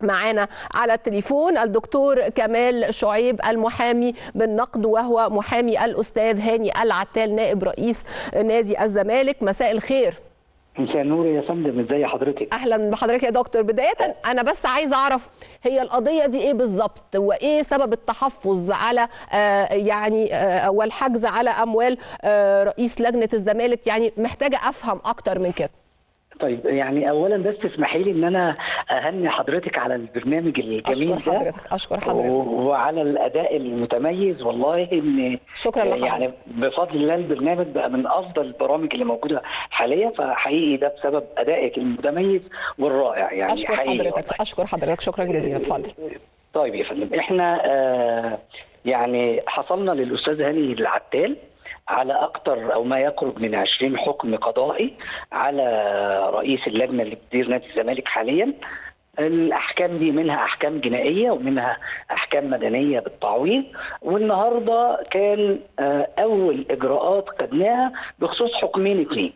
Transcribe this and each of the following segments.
معانا على التليفون الدكتور كمال شعيب المحامي بالنقد وهو محامي الاستاذ هاني العتال نائب رئيس نادي الزمالك مساء الخير مساء النور يا فندم ازي حضرتك اهلا بحضرتك يا دكتور بدايه انا بس عايزه اعرف هي القضيه دي ايه بالظبط وايه سبب التحفظ على آه يعني آه والحجز على اموال آه رئيس لجنه الزمالك يعني محتاجه افهم اكتر من كده طيب يعني اولا بس تسمحي لي ان انا اهني حضرتك على البرنامج الجميل اشكر حضرتك اشكر حضرتك وعلى الاداء المتميز والله ان شكرا لحضرتك يعني بفضل الله البرنامج بقى من افضل البرامج اللي موجوده حاليا فحقيقي ده بسبب ادائك المتميز والرائع يعني اشكر حقيقي حضرتك والله. اشكر حضرتك شكرا جزيلا اتفضل طيب يا فندم احنا آه يعني حصلنا للاستاذ هاني العتال على اكثر او ما يقرب من 20 حكم قضائي على رئيس اللجنه اللي بتدير نادي الزمالك حاليا الاحكام دي منها احكام جنائيه ومنها احكام مدنيه بالتعويض والنهارده كان آه، اول اجراءات خدناها بخصوص حكمين اثنين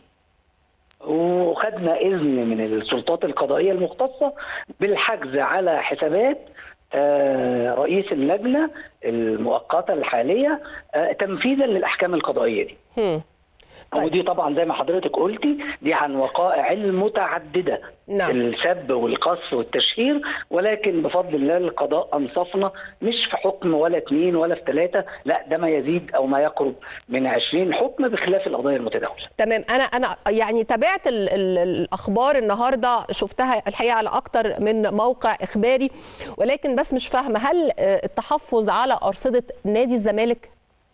وخدنا اذن من السلطات القضائيه المختصه بالحجز على حسابات آه، رئيس اللجنه المؤقته الحاليه آه، تنفيذا للاحكام القضائيه دي. هم. طيب. ودي طبعا زي ما حضرتك قلتي دي عن وقائع المتعدده نعم. السب والقصف والتشهير ولكن بفضل الله القضاء انصفنا مش في حكم ولا اثنين ولا في ثلاثه لا ده ما يزيد او ما يقرب من 20 حكم بخلاف القضايا المتداوله. تمام انا انا يعني تابعت ال ال الاخبار النهارده شفتها الحقيقه على اكتر من موقع اخباري ولكن بس مش فاهمه هل آه، التحفظ على ارصده نادي الزمالك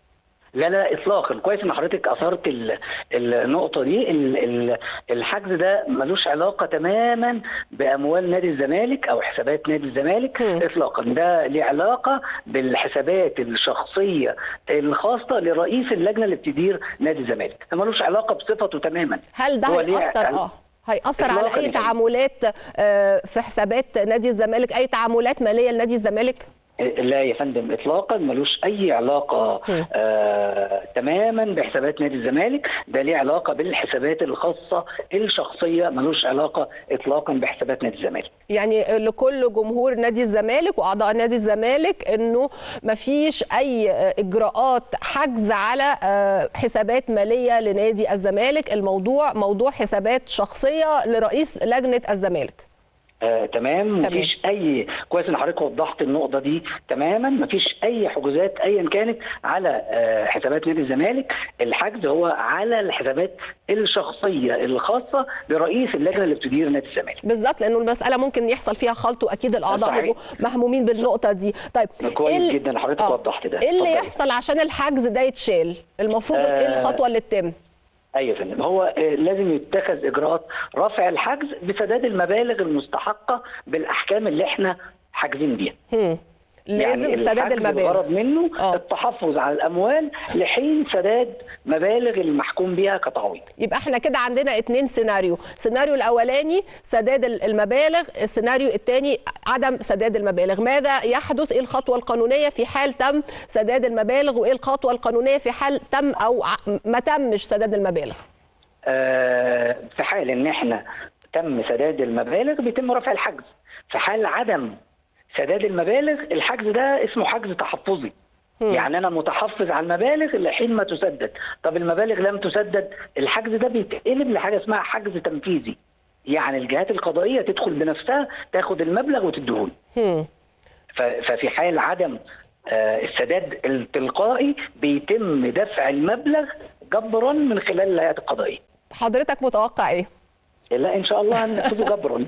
لا لا اطلاقا كويس ان حضرتك اثرت ال- النقطه دي ال- ال- الحجز ده ملوش علاقه تماما باموال نادي الزمالك او حسابات نادي الزمالك مم. اطلاقا ده ليه علاقه بالحسابات الشخصيه الخاصه لرئيس اللجنه اللي بتدير نادي الزمالك ده ملوش علاقه بصفته تماما هل ده هو ليه هيأثر عل- اه هيأثر على إطلاقاً اي يعني. تعاملات آه، في حسابات نادي الزمالك اي تعاملات ماليه لنادي الزمالك لا يا فندم اطلاقا ملوش اي علاقه مم. آه تماما بحسابات نادي الزمالك ده ليه علاقه بالحسابات الخاصه الشخصيه ملوش علاقه اطلاقا بحسابات نادي الزمالك يعني لكل جمهور نادي الزمالك واعضاء نادي الزمالك انه ما فيش اي آه، اجراءات حجز على آه، حسابات ماليه لنادي الزمالك الموضوع موضوع حسابات شخصيه لرئيس لجنه الزمالك آه تمام تمام. مفيش اي كويس ان حضرتك وضحت النقطه دي تماما مفيش اي حجوزات ايا كانت على آه حسابات نادي الزمالك الحجز هو على الحسابات الشخصيه الخاصه برئيس اللجنه اللي بتدير نادي الزمالك بالظبط لانه المساله ممكن يحصل فيها خلط واكيد الاعضاء صحيح. هيبقوا مهمومين بالنقطه دي طيب كويس إيه ال- جدا حضرتك آه. وضحت ده ايه اللي اتفضلي. يحصل عشان الحجز ده يتشال المفروض ايه آه. الخطوه اللي تتم ايوه يا فندم هو آه، لازم يتخذ اجراءات رفع الحجز بسداد المبالغ المستحقه بالاحكام اللي احنا حاجزين بيها هم. لازم سداد الحجز المبالغ الغرض منه آه. التحفظ على الاموال لحين سداد مبالغ المحكوم بها كتعويض يبقى احنا كده عندنا اتنين سيناريو السيناريو الاولاني سداد ال- المبالغ السيناريو الثاني عدم سداد المبالغ ماذا يحدث ايه الخطوه القانونيه في حال تم سداد المبالغ وايه الخطوه القانونيه في حال تم او ع- ما تمش سداد المبالغ آه، في حال ان احنا تم سداد المبالغ بيتم رفع الحجز في حال عدم سداد المبالغ الحجز ده اسمه حجز تحفظي يعني انا متحفظ على المبالغ لحين ما تسدد طب المبالغ لم تسدد الحجز ده بيتقلب لحاجه اسمها حجز تنفيذي يعني الجهات القضائيه تدخل بنفسها تاخد المبلغ وتديهولي هم. ف- ففي حال عدم آه، السداد التلقائي بيتم دفع المبلغ جبرا من خلال الهيئات القضائيه حضرتك متوقع ايه لا ان شاء الله هنكتبه جبرا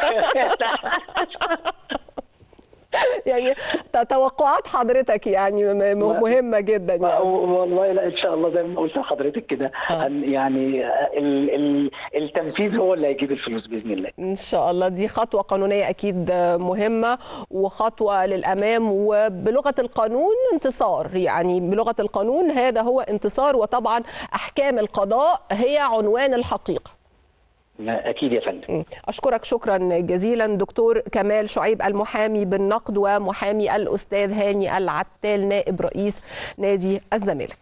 يعني ت- توقعات حضرتك يعني م- م- مهمه جدا يعني والله لا ان شاء الله زي ما قلت لحضرتك كده هن- يعني ال ال التنفيذ هو اللي هيجيب الفلوس باذن الله ان شاء الله دي خطوه قانونيه اكيد مهمه وخطوه للامام وبلغه القانون انتصار يعني بلغه القانون هذا هو انتصار وطبعا احكام القضاء هي عنوان الحقيقه اكيد يا فندم اشكرك شكرا جزيلا دكتور كمال شعيب المحامي بالنقد ومحامي الاستاذ هاني العتال نائب رئيس نادي الزمالك